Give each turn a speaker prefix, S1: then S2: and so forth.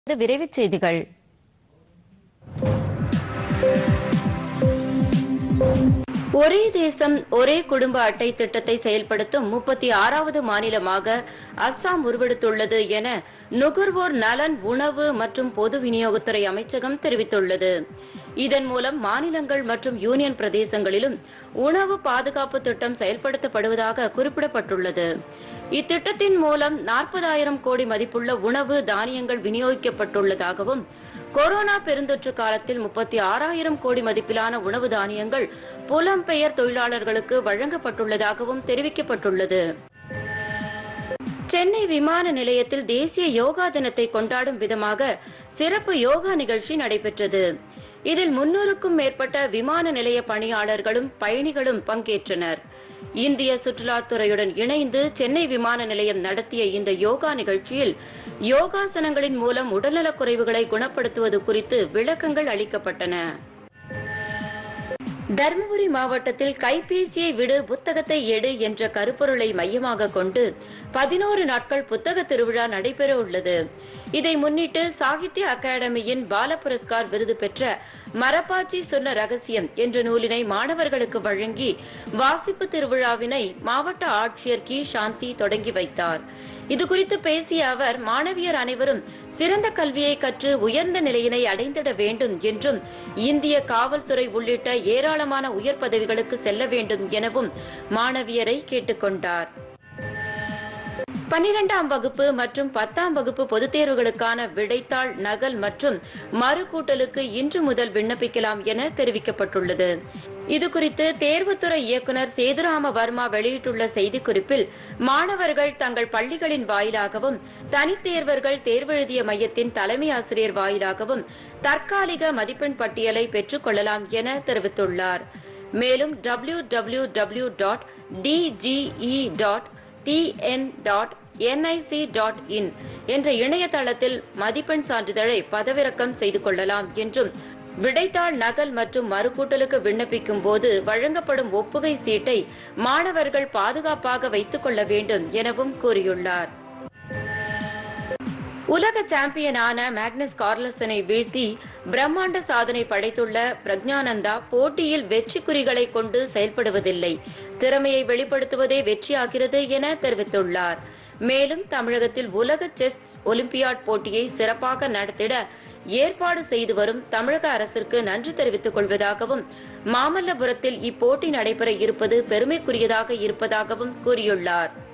S1: இது விரைவுச் செய்திகள் ஒரே தேசம் ஒரே குடும்ப அட்டை திட்டத்தை செயல்படுத்தும் முப்பத்தி ஆறாவது மாநிலமாக அஸ்ஸாம் உருவெடுத்துள்ளது என நுகர்வோர் நலன் உணவு மற்றும் பொது விநியோகத்துறை அமைச்சகம் தெரிவித்துள்ளது இதன் மூலம் மாநிலங்கள் மற்றும் யூனியன் பிரதேசங்களிலும் உணவு பாதுகாப்பு திட்டம் செயல்படுத்தப்படுவதாக குறிப்பிடப்பட்டுள்ளது இத்திட்டத்தின் மூலம் நாற்பதாயிரம் கோடி மதிப்புள்ள உணவு தானியங்கள் விநியோகிக்கப்பட்டுள்ளதாகவும் கொரோனா பெருந்தொற்று காலத்தில் முப்பத்தி ஆறாயிரம் கோடி மதிப்பிலான உணவு தானியங்கள் புலம்பெயர் தொழிலாளர்களுக்கு வழங்கப்பட்டுள்ளதாகவும் தெரிவிக்கப்பட்டுள்ளது சென்னை விமான நிலையத்தில் தேசிய யோகா தினத்தை கொண்டாடும் விதமாக சிறப்பு யோகா நிகழ்ச்சி நடைபெற்றது இதில் முன்னூறுக்கும் மேற்பட்ட விமான நிலைய பணியாளர்களும் பயணிகளும் பங்கேற்றனர் இந்திய சுற்றுலாத்துறையுடன் இணைந்து சென்னை விமான நிலையம் நடத்திய இந்த யோகா நிகழ்ச்சியில் யோகாசனங்களின் மூலம் உடல்நலக் குறைவுகளை குணப்படுத்துவது குறித்து விளக்கங்கள் அளிக்கப்பட்டன தருமபுரி மாவட்டத்தில் கைபேசியை விடு புத்தகத்தை எடு என்ற கருப்பொருளை மையமாக கொண்டு பதினோரு நாட்கள் புத்தக திருவிழா நடைபெற உள்ளது இதை முன்னிட்டு சாகித்ய அகாடமியின் பால புரஸ்கார் விருது பெற்ற மரப்பாச்சி சொன்ன ரகசியம் என்ற நூலினை மாணவர்களுக்கு வழங்கி வாசிப்பு திருவிழாவினை மாவட்ட ஆட்சியர் கி சாந்தி தொடங்கி வைத்தார் இதுகுறித்து பேசிய அவர் மாணவியர் அனைவரும் சிறந்த கல்வியை கற்று உயர்ந்த நிலையினை அடைந்திட வேண்டும் என்றும் இந்திய காவல்துறை உள்ளிட்ட ஏராளமான உயர் பதவிகளுக்கு செல்ல வேண்டும் எனவும் மாணவியரை கேட்டுக்கொண்டார் பன்னிரெண்டாம் வகுப்பு மற்றும் பத்தாம் வகுப்பு பொதுத் தேர்வுகளுக்கான விடைத்தாள் நகல் மற்றும் மறுகூட்டலுக்கு இன்று முதல் விண்ணப்பிக்கலாம் என தெரிவிக்கப்பட்டுள்ளது இதுகுறித்து தேர்வுத்துறை இயக்குநர் சேதுராம வர்மா வெளியிட்டுள்ள செய்திக்குறிப்பில் மாணவர்கள் தங்கள் பள்ளிகளின் வாயிலாகவும் தனித்தேர்வர்கள் தேர்வெழுதிய மையத்தின் தலைமை ஆசிரியர் வாயிலாகவும் தற்காலிக மதிப்பெண் பட்டியலை பெற்றுக் கொள்ளலாம் என தெரிவித்துள்ளார் மேலும் W W W dot DGE dot TN dot NIC dot in என்ற இணையதளத்தில் மதிப்பெண் சான்றிதழை பதவிறக்கம் செய்து கொள்ளலாம் என்றும் விடைத்தாள் நகல் மற்றும் மறுகூட்டலுக்கு விண்ணப்பிக்கும் போது வழங்கப்படும் ஒப்புகை சீட்டை மாணவர்கள் பாதுகாப்பாக வைத்துக் கொள்ள வேண்டும் எனவும் கூறியுள்ளார் உலக சாம்பியனான மேக்னஸ் கார்லசனை வீழ்த்தி பிரம்மாண்ட சாதனை படைத்துள்ள பிரக்ஞானந்தா போட்டியில் வெற்றி குறிகளை கொண்டு செயல்படுவதில்லை திறமையை வெளிப்படுத்துவதே வெற்றியாகிறது என தெரிவித்துள்ளார் மேலும் தமிழகத்தில் உலக செஸ் ஒலிம்பியாட் போட்டியை சிறப்பாக நடத்திட ஏற்பாடு செய்து வரும் தமிழக அரசிற்கு நன்றி தெரிவித்துக் கொள்வதாகவும் மாமல்லபுரத்தில் இப்போட்டி நடைபெற இருப்பது பெருமைக்குரியதாக இருப்பதாகவும் கூறியுள்ளார்